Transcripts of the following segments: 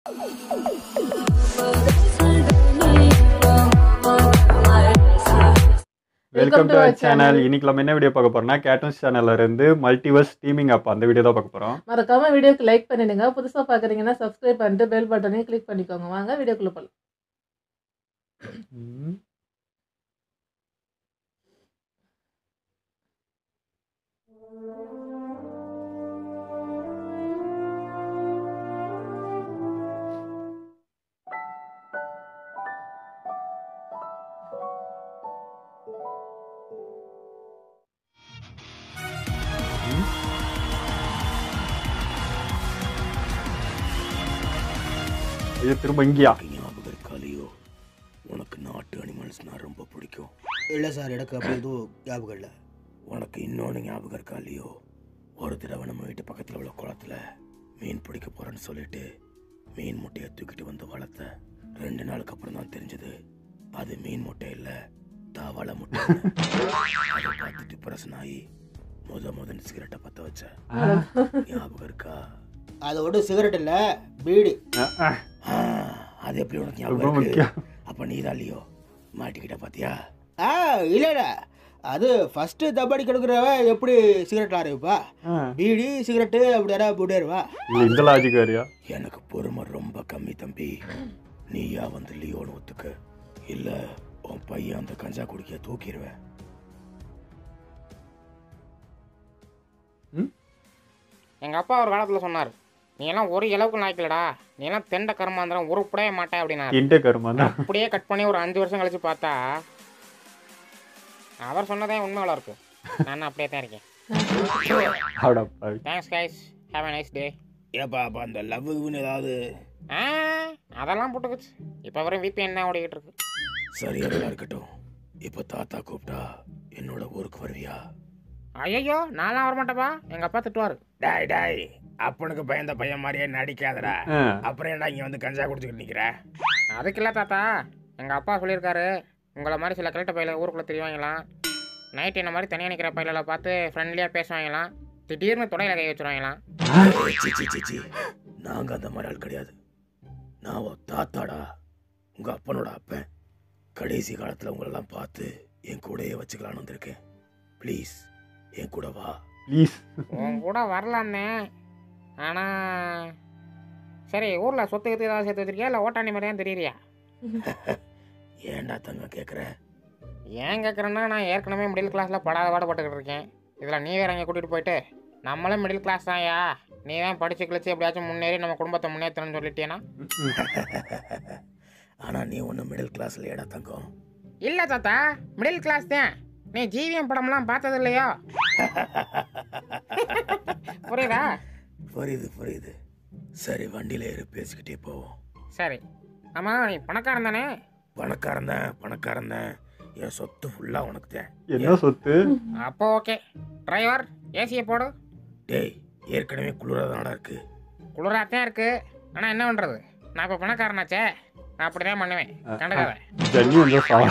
Welcome to our channel இன்னைக்கு நம்ம என்ன வீடியோ பார்க்க போறோம்னா கேட்டூன்ஸ் சேனல்ல இருந்து மல்டிவர்ஸ் டீமிங் அப் அந்த வீடியோ தான் பார்க்க போறோம் மறக்காம வீடியோக்கு லைக் பண்ணிடுங்க புதுசா பாக்குறீங்கன்னா சப்ஸ்கிரைப் பண்ணிட்டு பெல் பட்டனையும் கிளிக் பண்ணிக்கோங்க வாங்க வீடியோக்குள்ள போலாம் ம். இது திரும்ப இங்கேயா ஞாபகம் இருக்காலையோ உனக்கு நாட்டு அனிமல்ஸ்னா ரொம்ப பிடிக்கும் இல்லை சார் எனக்கு அப்படி எதுவும் ஞாபகம் இல்லை உனக்கு இன்னொன்று ஞாபகம் இருக்கா இல்லையோ ஒரு தடவை நம்ம வீட்டு பக்கத்தில் உள்ள குளத்துல மீன் பிடிக்க போறேன்னு சொல்லிட்டு மீன் முட்டையை தூக்கிட்டு வந்து வளர்த்த ரெண்டு நாளுக்கு அப்புறம் தான் தெரிஞ்சது அது மீன் முட்டை இல்லை தாவள முட்டை அதை பார்த்துட்டு பிரசன் ஆகி முத முதன் சிகரெட்டை பற்ற வச்சேன் ஞாபகம் இருக்கா அதோட சிகரெட் இல்லை பீடி அஹ், அஹ். ஆ, அது எப்படி உனக்கு ரொம்ப ஞாபகம் இருக்கு முக்கியம் அப்ப நீ தான் இல்லையோ மாட்டிக்கிட்ட பாத்தியா ஆ இல்லடா அது ஃபர்ஸ்ட் தப்பாடி கெடுக்கிறவ எப்படி சிகரெட் ஆரம்பிப்பா அஹ். பீடி சிகரெட்டு அப்படி யாராவது போட்டேருவா இல்ல இந்த லாஜிக் வேறியா எனக்கு பொறுமை ரொம்ப கம்மி தம்பி நீயா வந்து லியோன்னு ஒத்துக்க இல்ல உன் பையன் அந்த கஞ்சா குடிக்க தூக்கிடுவேன் எங்கள் அப்பா ஒரு காலத்தில் சொன்னார் நீ எல்லாம் ஒரு இளவுக்கு நாய்க்கலடா நீ எல்லாம் தெண்ட கருமாந்திரம் உருப்படவே மாட்டேன் அப்படின்னாரு இன்டே கருமா தான் அப்படியே கட் பண்ணி ஒரு அஞ்சு வருஷம் கழிச்சு பார்த்தா அவர் சொன்னதே உண்மையில இருக்கு நான் அப்படியே தான் இருக்கேன் அடப்பாவி thanks guys have a nice day ஏப்பா அப்ப அந்த லவ்வுன்னு ஏதாவது ஆ அதெல்லாம் போட்டுக்குச்சு இப்போ வரையும் விபிஎன் தான் ஓடிக்கிட்டு இருக்கு சரி அதெல்லாம் இருக்கட்டும் இப்ப தாத்தா கூப்பிட்டா என்னோட ஊருக்கு வருவியா ஐயோ நான்லாம் வரமாட்டேப்பா எங்கள் அப்பா திட்டுவார் டாய் டாய் அப்பனுக்கு பயந்த பையன் மாதிரியே நடிக்காதடா அஹ். அப்புறம் என்ன இங்க வந்து கஞ்சா குடிச்சுக்கிட்டு நிக்கிற அதுக்கு இல்லை தாத்தா எங்கள் அப்பா சொல்லியிருக்காரு உங்களை மாதிரி சில கிழட்டு பையில ஊருக்குள்ளே தெரியவாங்களாம் நைட் என்ன மாதிரி தனியாக நிற்கிற பையில பார்த்து ஃப்ரெண்ட்லியாக பேசுவாங்களாம் திடீர்னு தொடையில கை வச்சுருவாங்களாம் ஏய், சீ, சீ, சீ, சீ. நாங்க அந்த மாதிரி ஆள் கிடையாது நான் உன் தாத்தாடா உங்க அப்பனோட அப்பன் கடைசி காலத்துல உங்களெல்லாம் பார்த்து என் கூடயே வச்சுக்கலான்னு வந்திருக்கேன் ப்ளீஸ் என் கூட வா ப்ளீஸ் உன் கூட வரலான்னே ஆனால் சரி ஊரில் சொத்து கித்து ஏதாவது சேர்த்து வச்சிருக்கியா இல்லை ஓட்டாண்டி மாதிரி தான் தெரியறியா ஏன்டா தங்க கேக்குற ஏன் கேட்குறேன்னா நான் ஏற்கனவே மிடில் கிளாஸில் படாத பாடுபட்டுக்கிட்டு இருக்கேன் இதில் நீ வேற இங்கே கூட்டிகிட்டு போயிட்டு நம்மளும் மிடில் கிளாஸ் தான்யா நீ தான் படிச்சு கிழிச்சு எப்படியாச்சும் முன்னேறி நம்ம குடும்பத்தை முன்னேற்றணும்னு சொல்லிட்டேனா ஆனா நீ ஒன்றும் மிடில் கிளாஸ்ல ஏடா தங்கம் இல்லை தாத்தா மிடில் கிளாஸ் தான் நீ ஜிவிஎம் படம்லாம் பார்த்தது இல்லையோ புரியுதா புரியுது புரியுது சரி வண்டியில ஏறி பேசிக்கிட்டே போவோம் சரி ஆமாம் நீ பணக்காரன் தானே பணக்காரன் தான் பணக்காரன் தான் என் சொத்து ஃபுல்லா உனக்கு தான் என்ன சொத்து அப்போ ஓகே டிரைவர் ஏசியை போடு டேய் ஏற்கனவே குளிராதானடா இருக்கு குளிராத்தான் இருக்கு ஆனால் என்ன பண்ணுறது நான் இப்போ பணக்காரனாச்சே நான் அப்படி தான் பண்ணுவேன் கண்டுக்காத ஜன்னி வந்து சா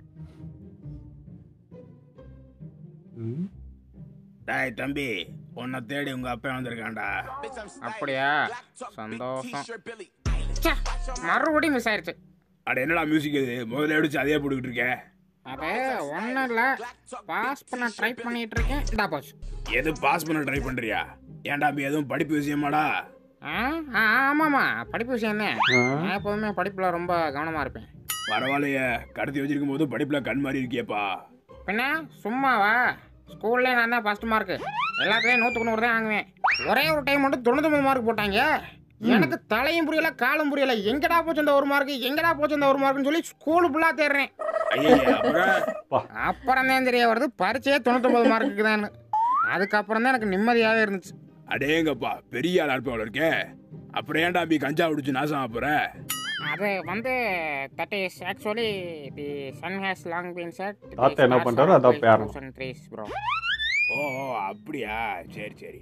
ம். டாய் தம்பி உன்னை தேடி உங்க அப்பா வந்திருக்கான்டா அப்படியா சந்தோஷம் ச்சே, மறுபடியும் மிஸ் ஆயிடுச்சு அட என்னடா மியூசிக் இது முதல்ல அடிச்சு அதே போட்டுக்கிட்டு இருக்க அது ஒன்றும் இல்லை பாஸ் பண்ண ட்ரை பண்ணிட்டு இருக்கேன் இதா போச்சு எது பாஸ் பண்ண ட்ரை பண்றியா ஏன்டா அப்படி எதுவும் படிப்பு விஷயமாடா ஆ ஆ, ஆமாம்மா படிப்பு விஷயம் தான் ஆ. நான் எப்போதுமே படிப்பில் ரொம்ப கவனமாக இருப்பேன் பரவாயில்லையே கடத்தி வச்சிருக்கும் போது படிப்புல கண் மாறி இருக்கியப்பா பின்ன சும்மாவா ஸ்கூல்லே நான் தான் ஃபர்ஸ்ட் மார்க்கு எல்லாத்துலேயும் நூற்றுக்கு நூறு தான் வாங்குவேன் ஒரே ஒரு டைம் மட்டும் தொண்ணூத்தொம்பது மார்க் போட்டாங்க எனக்கு தலையும் புரியல காலும் புரியல எங்கடா போச்சு இந்த ஒரு மார்க் எங்கடா போச்சு இந்த ஒரு மார்க்னு சொல்லி ஸ்கூலு ஃபுல்லாக தேடுறேன் ஐயா அப்புறம் அப்புறம் தான் தெரிய வருது பரீட்சையே தொண்ணூத்தொம்பது மார்க்குக்கு தான் அதுக்கப்புறம் தான் எனக்கு நிம்மதியாகவே இருந்துச்சு அடேங்கப்பா பெரிய ஆள் அனுப்ப இருக்கே அப்புறம் ஏன்டா அப்படி கஞ்சா குடிச்சு நாசம் ஆப்புற அது வந்து that is actually the sun has long been set தாத்தா என்ன பண்றாரோ அதான் பேரன். ட்ரீஸ் ப்ரோ ஓ ஓ, அப்படியா சரி சரி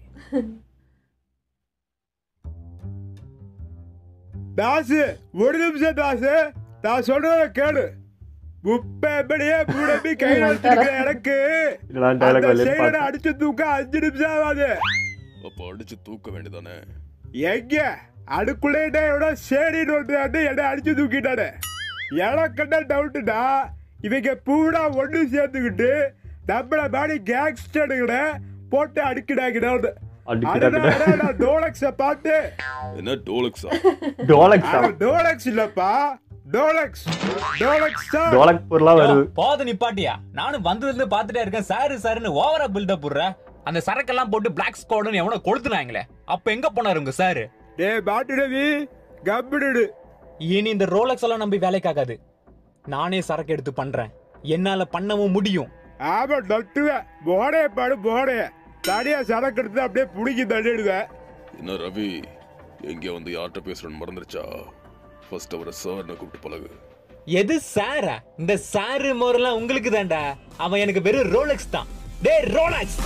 தாசு ஒரு நிமிஷம் தாசு நான் சொல்றத கேளு முப்படியே மூடம்பி கையில் வச்சிருக்க எனக்கு இதெல்லாம் டைலாக் அந்த வெளியே செயலரை பார்த்தேன் அடிச்சு தூக்க அஞ்சு நிமிஷம் ஆகாது அப்போ அடிச்சு தூக்க வேண்டியதானே எங்க அதுக்குள்ளே எவ்வளோ சரி நோட்டு என்ன அடிச்சு தூக்கிட்டானே எனக்கு என்ன டவுட்டுடா இவங்க பூரா ஒன்று சேர்த்துக்கிட்டு நம்மள மாதிரி கேங்ஸ்டர்களை போட்டு அடிக்கிறாங்க அடிக்கிறாங்க டோலக்ஸ பார்த்து என்ன டோலக்ஸா டோலக்ஸா அது டோலக்ஸ் இல்லப்பா டோலக்ஸ் டோலக்ஸ் தான் டோலக்பூர்லாம் வருது போது நிப்பாட்டியா நானும் வந்ததுல இருந்து பாத்துட்டே இருக்கேன் சாரு சாருன்னு ஓவரா பில்டப் போடுற அந்த சரக்கெல்லாம் போட்டு பிளாக் ஸ்குவாடுன்னு எவனோ கொளுத்துனாங்களே அப்ப எங்க போனாரு உங்க சாரு டே மாட்டுடவி கம்பிடு இனி இந்த ரோலக்ஸ் எல்லாம் நம்பி வேலைக்காகாது நானே சரக்கு எடுத்து பண்றேன் என்னால பண்ணவும் முடியும் ஆமா நட்டுவேன் போடைய பாடு போடைய தனியா சரக்கு எடுத்து அப்படியே பிடிக்கி தள்ளிடுவேன் என்ன ரவி எங்கே வந்து யார்கிட்ட பேசுறேன்னு மறந்துருச்சா ஃபர்ஸ்ட் அவரை சார்னு கூப்பிட்டு பழகு எது சாரா இந்த சாரு மோரெல்லாம் உங்களுக்கு தான்டா அவன் எனக்கு வெறும் ரோலக்ஸ் தான் டே ரோலக்ஸ்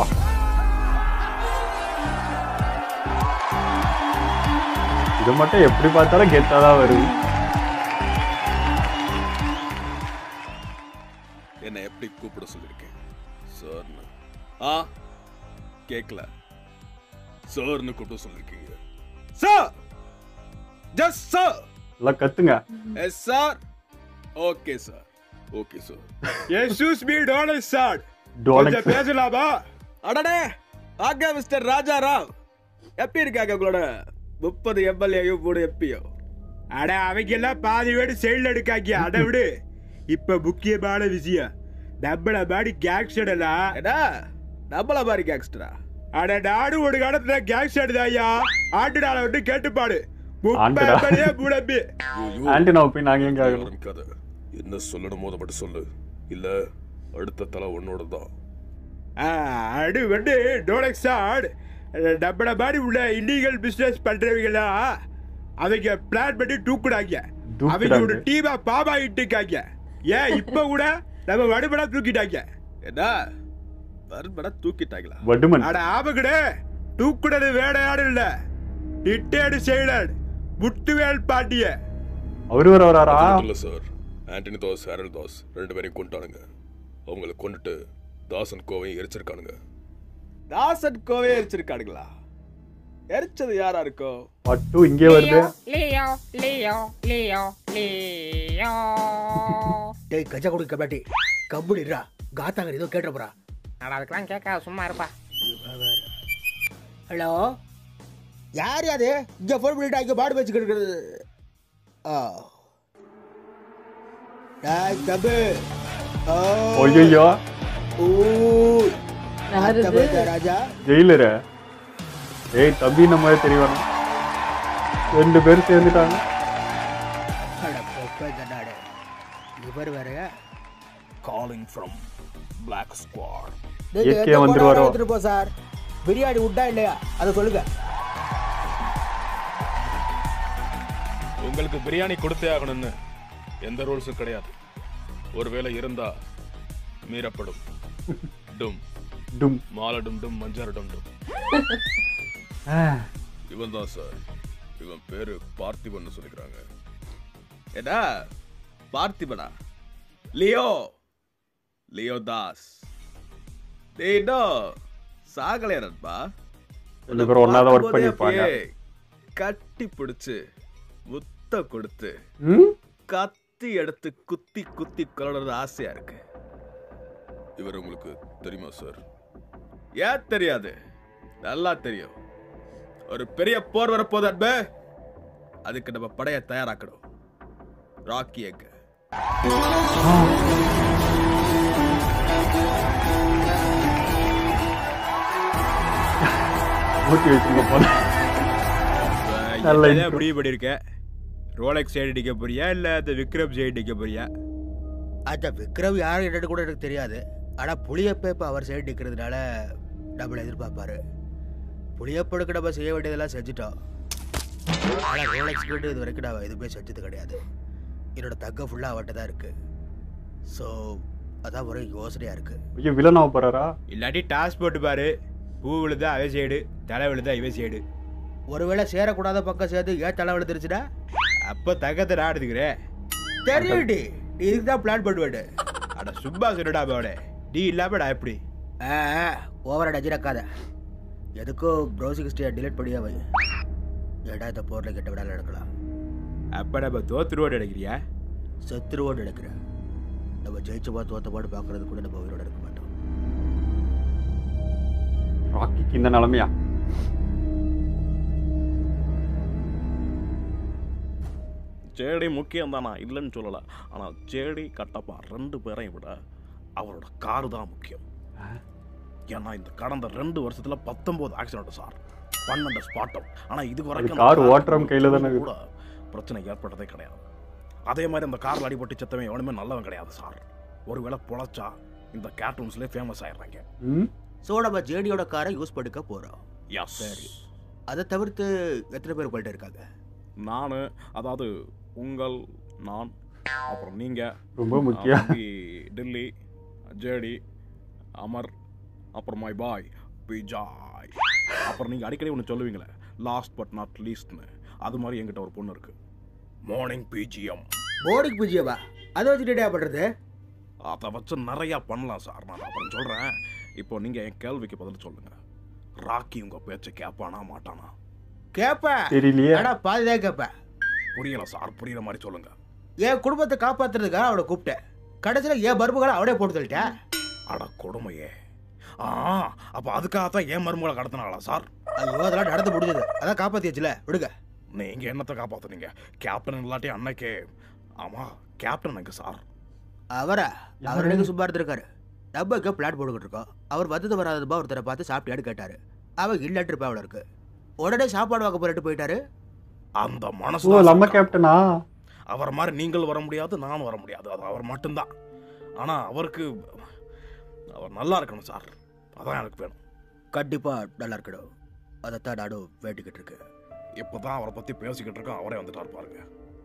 இது மட்டும் எப்படி பார்த்தாலும் கெத்தா தான் வருது என்ன எப்படி கூப்பிட சொல்லியிருக்கேன் சார்னு ஆ கேட்கல சார்னு கூப்பிட சொல்லியிருக்கீங்க சார் ஜஸ்ட் சார் எல்லாம் கத்துங்க yes sir okay sir okay sir எசூஸ் மீ டோலக்ஸ் சார் டோலக்ஸ் கொஞ்சம் பேசலாமா அடடே ஆகா மிஸ்டர் ராஜா ராவ் எப்படி இருக்காங்க உங்களோட முப்பது எம்எல்ஏயும் மூணு எம்பியோ அட அவங்க எல்லாம் பாதி வீடு செயல் எடுக்காங்க அட விடு இப்ப முக்கியமான விஷயம் நம்மள மாதிரி கேங்ஸ்டர் எல்லாம் என்ன நம்மள மாதிரி கேங்ஸ்டரா அட நாடு ஒரு காலத்துல கேங்ஸ்டர் தாயா ஆண்டு நாளை விட்டு கேட்டுப்பாடு ஆண்டுடா. முப்பது மூடம்பி ஆண்டினாவை போய் நாங்க எங்க ஆகணும் ஆரம்பிக்காத என்ன சொல்லணுமோ அதை மட்டும் சொல்லு இல்ல அடுத்த தலை உன்னோட தான் அடு வந்து டோலக்ஸ் சார் நம்மள மாதிரி உள்ள இல்லீகல் பிசினஸ் பண்றவங்களா அவங்க பிளான் பண்ணி தூக்குறாங்க அவங்க ஒரு தூக்குறாங்க. டீமா பாபா இட்டுக்காங்க ஏன் இப்ப கூட நம்ம வடுபடா தூக்கிட்டாங்க என்ன மறுபட தூக்கிட்டாங்களா வடுமன் அட ஆபகடே தூக்குனது வேடையாடு இல்ல டிட்டேடு செயலர் முத்துவேல் பாண்டிய அவரு வர வராரா அது மட்டும் இல்ல சார் ஆண்டனி தாஸ் ஹேரல் தாஸ் ரெண்டு பேரையும் கொண்டுட்டானுங்க அவங்கள கொண்டுட்டு தாசன் கோவையும் எரிச்சிருக்கானுங்க தாசன் கோவையை எரிச்சிருக்கானுங்களா எரிச்சது யாரா இருக்கும் பட்டு இங்கே வருது லியோ லியோ லியோ லியோ டேய் கஜா குடி கபாட்டி கம்புடிரா காத்தாங்கர் ஏதோ கேட்ட போறா அட அதுக்கெல்லாம் கேட்காத சும்மா இருப்பா ஹலோ யார் அது இங்க ஃபோன் பண்ணிட்டு இங்க பாடு வச்சுக்கிட்டு இருக்கிறது ஆ டேய் தம்பி ஓ ஐயோ ஓய் யாரு இது? அத்தபத்த ராஜா ஜெயிலரு ஏய் தம்பி இந்த மாதிரி தெரியவனும் ரெண்டு பேரும் சேர்ந்துட்டாங்க அட பொப்பை தண்டாடு இவர் வேற காலிங் ஃப்ரம் பிளாக் ஸ்குவாட் நீங்க இயற்கையா எந்த வந்துருவாரோ? போனாலும் எடுத்துட்டு போ சார் பிரியாணி உண்டா இல்லையா அதை சொல்லுங்க உங்களுக்கு பிரியாணி கொடுத்தே ஆகணும்னு எந்த ரூல்ஸும் கிடையாது ஒருவேளை இருந்தா மீறப்படும் டும் டும் மாலை டும் டும் மஞ்சார டும் டும் ஆ, இவன் தான் சார் இவன் பேரு பார்த்திபன் சொல்லிக்கிறாங்க ஏடா பார்த்திபனா லியோ லியோ தாஸ் டேய் இன்னும் சாகலையா நண்பா ரெண்டு பேரும் ஒண்ணா தான் ஒர்க் பண்ணிருப்பாங்க கட்டி பிடிச்சு முத்த கொடுத்து ம் கத்தி எடுத்து குத்தி குத்தி கொள்ளறது ஆசையா இருக்கு இவர் உங்களுக்கு தெரியுமா சார் ஏன் தெரியாது நல்லா தெரியும் ஒரு பெரிய போர் வரப்போது அன்பு அதுக்கு நம்ம படைய தயாராக்கணும் ராக்கி எங்க ஊட்டி வச்சுங்க போல நல்ல என்ன intro. முடிவு பண்ணிருக்க ரோலக்ஸ் சைடு அடிக்க போறியா இல்ல அந்த விக்ரம் சைடு அடிக்க போறியா அந்த விக்ரம் யார் என்னன்னு கூட எனக்கு தெரியாது ஆனா புளியப்ப இப்ப அவர் சைடு நிக்கிறதுனால நம்மளை எதிர்பார்ப்பாரு புளியப்பனுக்கு நம்ம செய்ய வேண்டியதெல்லாம் செஞ்சுட்டோம் ஆனா ரோலக்ஸ் கிட்ட இது வரைக்கும் நான் எதுவுமே செஞ்சது கிடையாது என்னோட தங்கம் ஃபுல்லா அவன்கிட்ட தான் இருக்கு ஸோ அதான் ஒரு யோசனையா இருக்கு ஐயோ வில்லன் ஆக போறாரா இல்லாட்டி டாஸ் போட்டு பாரு பூ விழுந்தா அவன் சைடு தலை விழுந்தா இவன் சைடு ஒருவேளை சேரக்கூடாத பக்கம் சேர்ந்து ஏன் தலை விழுந்துருச்சுன்னா அப்ப தங்கத்தை நான் எடுத்துக்கிறேன் தெரியுடி நீ இதுக்கு தான் பிளான் பண்ணுவேன் அட சும்மா சொல்லுடா அவட நீ இல்லாம நான் எப்படி ஓவரா டஜினக்காத எதுக்கும் ப்ரௌசிங் ஹிஸ்டரியை டிலீட் பண்ணியே வை ஏடா இந்த போரில் கெட்ட விடால நடக்கலாம் அப்ப நம்ம தோத்துருவோடு நினைக்கிறியா செத்துருவோன்னு நினைக்கிறேன் நம்ம ஜெயிச்ச பாடு தோத்த பாடு பார்க்கறது கூட நம்ம உயிரோட இருக்க மாட்டோம் ராக்கிக்கு இந்த நிலமையா ஜேடி முக்கியம் தானா இல்லைன்னு சொல்லலை ஆனால் ஜேடி கட்டப்பா ரெண்டு பேரையும் விட அவரோட காரு தான் முக்கியம் ஏன்னா இந்த கடந்த ரெண்டு வருஷத்துல பத்தொன்பது ஆக்சிடென்ட் சார் பன்னெண்டு ஸ்பாட்டம் ஆனால் இது வரைக்கும் car அந்த car ஓட்டுறவன் கையில தானே இருக்கு. கூட பிரச்சனை ஏற்பட்டதே கிடையாது அதே மாதிரி அந்த காரில் அடிபட்டு செத்தவன் எவனுமே நல்லவன் கிடையாது சார் ஒருவேளை பொழைச்சா இந்த கேர்ட்டூன்ஸ்லேயே ஃபேமஸ் ஆயிடுறாங்க ம் ஸோ நம்ம ஜேடியோட காரை யூஸ் பண்ணிக்க போகிறோம் எஸ் சரி அதை தவிர்த்து எத்தனை பேர் போயிட்டு இருக்காங்க நான் அதாவது உங்கள் நான் அப்புறம் நீங்கள் ரொம்ப முக்கியம் அப்புறம் டில்லி ஜேடி அமர் அப்புறம் மை பாய் விஜாய் அப்புறம் நீங்கள் அடிக்கடி ஒன்று சொல்லுவீங்களே லாஸ்ட் பட் நாட் லீஸ்ட்னு அது மாதிரி என்கிட்ட ஒரு பொண்ணு இருக்கு மார்னிங் பிஜிஎம் போர்டிங் பூஜ்ஜியவா அதை வச்சுட்டு என்ன பண்ணுறது அதை வச்சு நிறையா பண்ணலாம் சார் நான் அப்புறம் சொல்கிறேன் இப்போ நீங்கள் என் கேள்விக்கு பதில் சொல்லுங்க ராக்கி உங்கள் பேச்சை கேட்பானா மாட்டானா கேட்பேன் தெரியலையே ஆனா பாதிதான் கேட்பேன் புரியல சார் புரியுற மாதிரி சொல்லுங்க என் குடும்பத்தை காப்பாத்துறதுக்காக அவனை கூப்பிட்டேன் கடைசியில் என் பருப்புகளை அவனே போட்டு தள்ளிட்டேன் அட கொடுமையே ஆ அப்போ அதுக்காக தான் ஏன் மருமகளை கடத்தினாங்களா சார் ஐயோ அதெல்லாம் நடந்து முடிஞ்சது அதான் காப்பாத்தியாச்சுல விடுங்க நீங்க என்னத்தை காப்பாத்துனீங்க கேப்டன் இல்லாட்டி அன்னைக்கே ஆமா கேப்டன் எங்க சார் அவரா அவர் எனக்கு சும்மா இருந்திருக்காரு டப்பாக்கு பிளாட் போட்டுக்கிட்டு இருக்கோம் அவர் வந்தது வராததுபா ஒருத்தரை பார்த்து சாப்பிட்டியான்னு கேட்டாரு அவன் இல்லாட்டு இருப்பா அவளை இருக்கு உடனே சாப்பாடு வாங்க போறட்டு போயிட்டாரு அந்த ஓ மனசு நம்ம கேப்டனா அவர் மாதிரி நீங்கள் வர முடியாது நானும் வர முடியாது அது அவர் மட்டும்தான் ஆனா அவருக்கு அவர் நல்லா இருக்கணும் சார் அதான் எனக்கு வேணும் கண்டிப்பா நல்லா இருக்கணும் அதைத்தான் நானும் வேண்டிக்கிட்டு இருக்கேன் இப்பதான் அவரை பத்தி பேசிக்கிட்டு இருக்கோம் அவரே வந்துட்டார் பாருங்க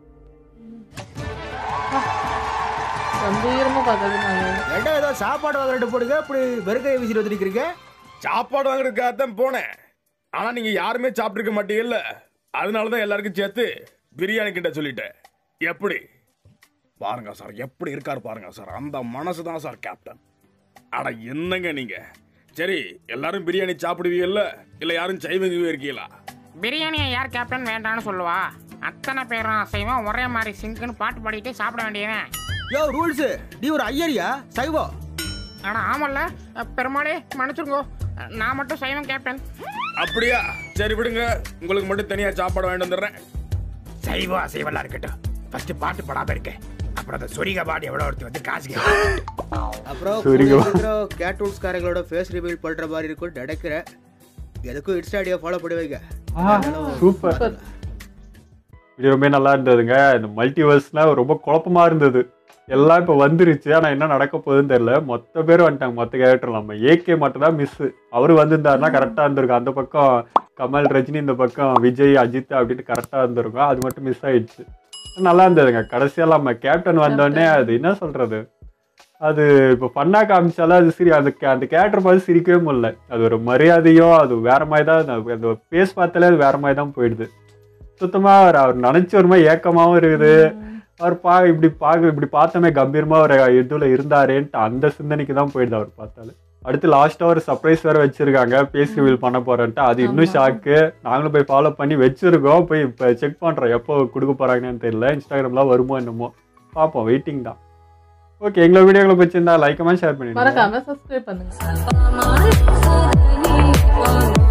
கம்பீரமா பார்க்கறது நல்லது என்ன ஏதோ சாப்பாடு வாங்கிட்டு போடுங்க இப்படி வெறுக்கையை வீசிட்டு வந்துருக்கீங்க சாப்பாடு வாங்குறதுக்காக தான் போனேன் ஆனா நீங்க யாருமே சாப்பிட்டுருக்க மாட்டீங்கல்ல அதனால தான் எல்லாருக்கும் சேர்த்து பிரியாணி கிட்ட சொல்லிட்டேன் எப்படி பாருங்க சார் எப்படி இருக்காரு பாருங்க சார் அந்த மனசு தான் சார் கேப்டன் அட என்னங்க நீங்க சரி எல்லாரும் பிரியாணி சாப்பிடுவீங்கல்ல இல்ல யாரும் சைவங்க இருக்கீங்களா பிரியாணியை யார் கேப்டன் வேண்டான்னு சொல்லுவா அத்தனை பேரும் அசைவம் ஒரே மாதிரி சிங்குன்னு பாட்டு பாடிட்டு சாப்பிட வேண்டியவன் யோ ரூல்ஸ் நீ ஒரு ஐயரியா சைவம் ஆனா ஆமல்ல பெருமாளே மன்னிச்சிருங்கோ நான் மட்டும் சைவம் கேப்டன் அப்படியா சரி விடுங்க உங்களுக்கு மட்டும் தனியா சாப்பாடு வாங்கிட்டு வந்துடுறேன் சைவம் அசைவெல்லாம் இருக்கட்டும் ஃபர்ஸ்ட் பாட்டு படாம இருக்கேன் அப்புறம் அந்த சொரிக பாடி எவ்வளோ ஒருத்தர் வந்து காசு அப்புறம் சரிங்க. கேட்டூன்ஸ்காரங்களோட ஃபேஸ் ரிவீல் பண்ற மாதிரி இருக்கும் நினைக்கிறேன் எதுக்கும் இன்ஸ்டாடியோ ஃபாலோ பண்ணி வைங்க ஆ சூப்பர் இது ரொம்ப நல்லா இருந்ததுங்க இந்த மல்டிவர்ஸ்லாம் ரொம்ப குழப்பமா இருந்தது எல்லாம் இப்போ வந்துருச்சு ஆனால் என்ன நடக்க போகுதுன்னு தெரியல மொத்த பேர் வந்துட்டாங்க மொத்த கேரக்டர் நம்ம ஏகே மட்டும் தான் மிஸ் அவர் வந்திருந்தாருன்னா கரெக்டாக இருந்திருக்கும் அந்த பக்கம் கமல் ரஜினி இந்த பக்கம் விஜய் அஜித் அப்படின்னு கரெக்டாக இருந்திருக்கும் அது மட்டும் மிஸ் ஆயிடுச்சு நல்லா இருந்ததுங்க கடைசியாக நம்ம கேப்டன் வந்தோடனே அது என்ன சொல்றது அது இப்போ பண்ணா காமிச்சாலும் அது சிரி அந்த ca- அந்த கேரக்டர் பார்த்து சிரிக்கவே முடியல அது ஒரு மரியாதையோ அது வேற மாதிரி தான் அந்த- அந்த பேஸ் பார்த்தாலே அது வேற மாதிரி தான் போயிடுது சுத்தமா அவர் அவர் நினைச்ச ஒரு மாதிரி ஏக்கமாவும் இருக்குது அவர் பா இப்படி பார்க்க இப்படி பார்த்தோமே கம்பீரமா ஒரு இதுல இருந்தாரேன்ட்டு அந்த சிந்தனைக்கு தான் போயிடுது அவர் பார்த்தாலே அடுத்து லாஸ்டா ஒரு சர்ப்ரைஸ் வேற வச்சிருக்காங்க பேஸ் ரிவீல் பண்ண போறேன்ட்டு அது இன்னும் ஆமா. ஷாக்கு நாங்களும் போய் ஃபாலோ பண்ணி வச்சிருக்கோம் போய் இப்போ செக் பண்றோம் எப்போ கொடுக்க போறாங்கன்னு தெரியல இன்ஸ்டாகிராம்லாம் வருமோ என்னமோ பார்ப்போம் வெயிட்டிங் தான் ஓகே எங்களை வீடியோங்களை பிடிச்சிருந்தா லைக் கமெண்ட் ஷேர் பண்ணிடுங்க மறக்காம சப்ஸ்கிரைப் பண்ணுங்க Mama, so that you want